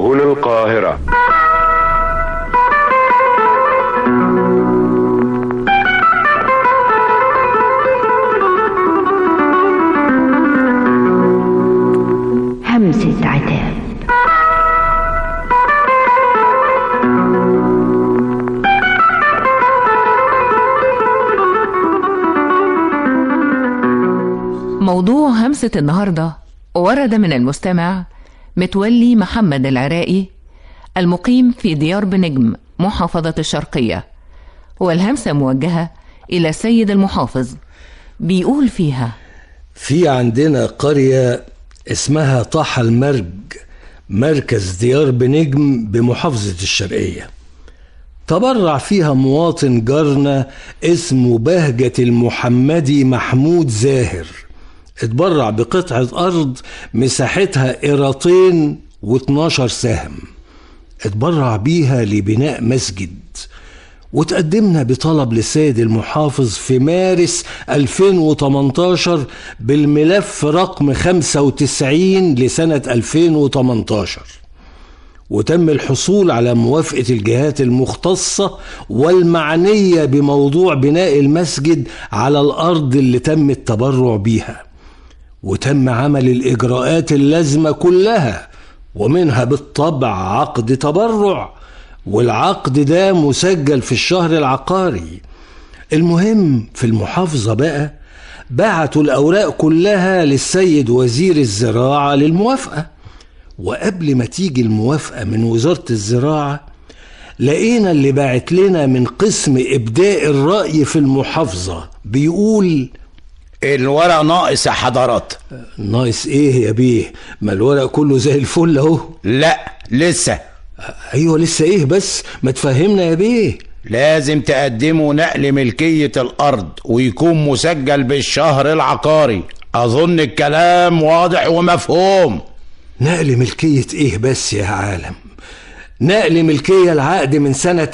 هنا القاهرة همسة عتاب موضوع همسة النهاردة ورد من المستمع متولي محمد العراقي المقيم في ديار بنجم محافظة الشرقية والهمسة موجهة إلى السيد المحافظ بيقول فيها في عندنا قرية اسمها طاحة المرج مركز ديار بنجم بمحافظة الشرقية تبرع فيها مواطن جارنا اسمه بهجة المحمدي محمود زاهر اتبرع بقطعة أرض مساحتها قيراطين و12 سهم اتبرع بيها لبناء مسجد وتقدمنا بطلب للسيد المحافظ في مارس 2018 بالملف رقم 95 لسنة 2018 وتم الحصول على موافقة الجهات المختصة والمعنية بموضوع بناء المسجد على الأرض اللي تم التبرع بيها وتم عمل الإجراءات اللازمة كلها ومنها بالطبع عقد تبرع والعقد ده مسجل في الشهر العقاري المهم في المحافظة بقى بعتوا الأوراق كلها للسيد وزير الزراعة للموافقة وقبل ما تيجي الموافقة من وزارة الزراعة لقينا اللي باعت لنا من قسم إبداء الرأي في المحافظة بيقول الورق ناقص يا حضرات ناقص ايه يا بيه ما الورق كله زي الفل اهو لا لسه ايوه لسه ايه بس ما تفهمنا يا بيه لازم تقدموا نقل ملكية الأرض ويكون مسجل بالشهر العقاري أظن الكلام واضح ومفهوم نقل ملكية ايه بس يا عالم نقل ملكية العقد من سنة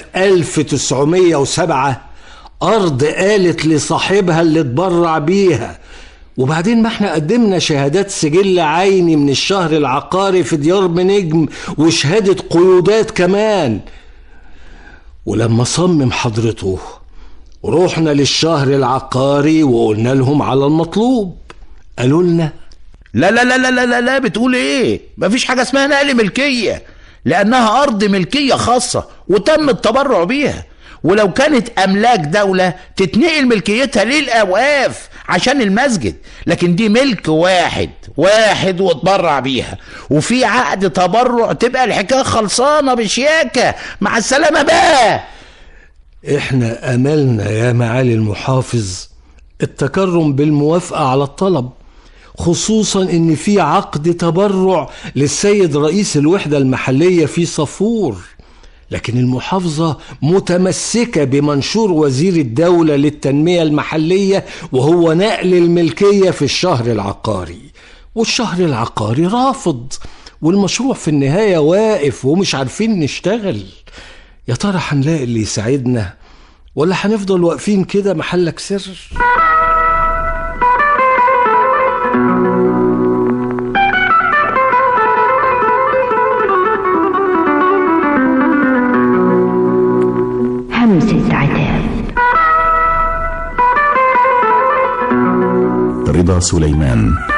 1907 أرض قالت لصاحبها اللي اتبرع بيها وبعدين ما احنا قدمنا شهادات سجل عيني من الشهر العقاري في ديار بنجم وشهادة قيودات كمان ولما صمم حضرته رحنا للشهر العقاري وقلنا لهم على المطلوب قالوا لنا لا لا لا لا لا لا, لا بتقول ايه مفيش حاجة اسمها نقل ملكية لأنها أرض ملكية خاصة وتم التبرع بيها ولو كانت أملاك دولة تتنقل ملكيتها للأوقاف عشان المسجد لكن دي ملك واحد واحد واتبرع بيها وفي عقد تبرع تبقى الحكاية خلصانة بشياكة مع السلامة بقى احنا املنا يا معالي المحافظ التكرم بالموافقة على الطلب خصوصا ان في عقد تبرع للسيد رئيس الوحدة المحلية في صفور لكن المحافظة متمسكة بمنشور وزير الدولة للتنمية المحلية وهو نقل الملكية في الشهر العقاري والشهر العقاري رافض والمشروع في النهاية واقف ومش عارفين نشتغل يا ترى هنلاقي اللي يساعدنا ولا هنفضل واقفين كده محلك سر همسة عتاب رضا سليمان